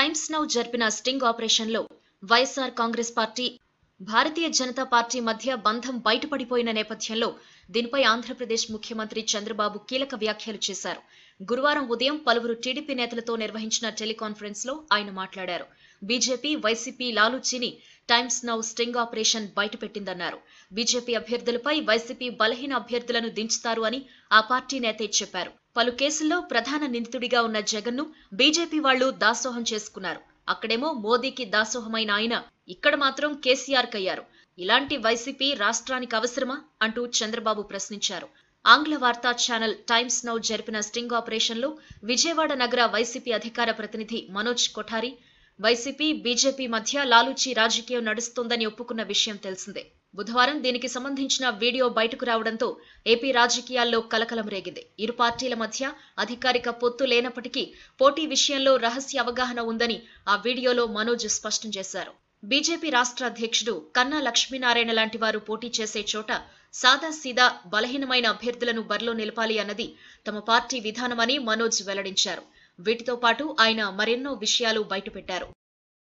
times Now జరిపిన sting ఆపరేషన్లో YSR Congress party Bharatiya Janata party మధ్య బంధం బయటపడిపోయిన నేపథ్యంలో దీనిపై ఆంధ్రప్రదేశ్ ముఖ్యమంత్రి చంద్రబాబు కీలక వ్యాఖ్యలు చేశారు గురువారం ఉదయం పలువురు టీడీపీ నేతలతో నిర్వహించిన టెలికాన్ఫరెన్స్ లో ఆయన మాట్లాడారు బీజేపీ వైసీపీ లాలూచీని టైమ్స్ నౌ స్టింగ్ ఆపరేషన్ బయటపెట్టిందన్నారు బీజేపీ అభ్యర్థులపై వైసీపీ బలహీన అభ్యర్థులను దించుతారు అని ఆ పార్టీ నేతే చెప్పారు పలు కేసుల్లో ప్రధాన నిందితుడిగా ఉన్న జగన్ను బీజేపీ వాళ్లు దాసోహం చేసుకున్నారు అక్కడేమో మోదీకి దాసోహమైన ఆయన ఇక్కడ మాత్రం కేసీఆర్ కయ్యారు ఇలాంటి వైసీపీ రాష్ట్రానికి అవసరమా అంటూ చంద్రబాబు ప్రశ్నించారు ఆంగ్ల వార్తా ఛానల్ టైమ్స్ నౌ జరిపిన స్టింగ్ ఆపరేషన్లో విజయవాడ నగర వైసీపీ అధికార ప్రతినిధి మనోజ్ కొఠారి వైసీపీ బీజేపీ మధ్య లాలూచి రాజకీయం నడుస్తోందని ఒప్పుకున్న విషయం తెలిసిందే బుధవారం దీనికి సంబంధించిన వీడియో బయటకు రావడంతో ఏపీ రాజకీయాల్లో కలకలం రేగింది ఇరు పార్టీల మధ్య అధికారిక పొత్తు లేనప్పటికీ పోటీ విషయంలో రహస్య అవగాహన ఉందని ఆ వీడియోలో మనోజ్ స్పష్టం చేశారు బీజేపీ రాష్ట్ర అధ్యక్షుడు కన్నా లక్ష్మీనారాయణ లాంటి వారు పోటీ చేసే చోట సాదా సీదా బలహీనమైన అభ్యర్థులను బరిలో నిలపాలి అన్నది తమ పార్టీ విధానమని మనోజ్ వెల్లడించారు వీటితో పాటు ఆయన మరెన్నో విషయాలు బయటపెట్టారు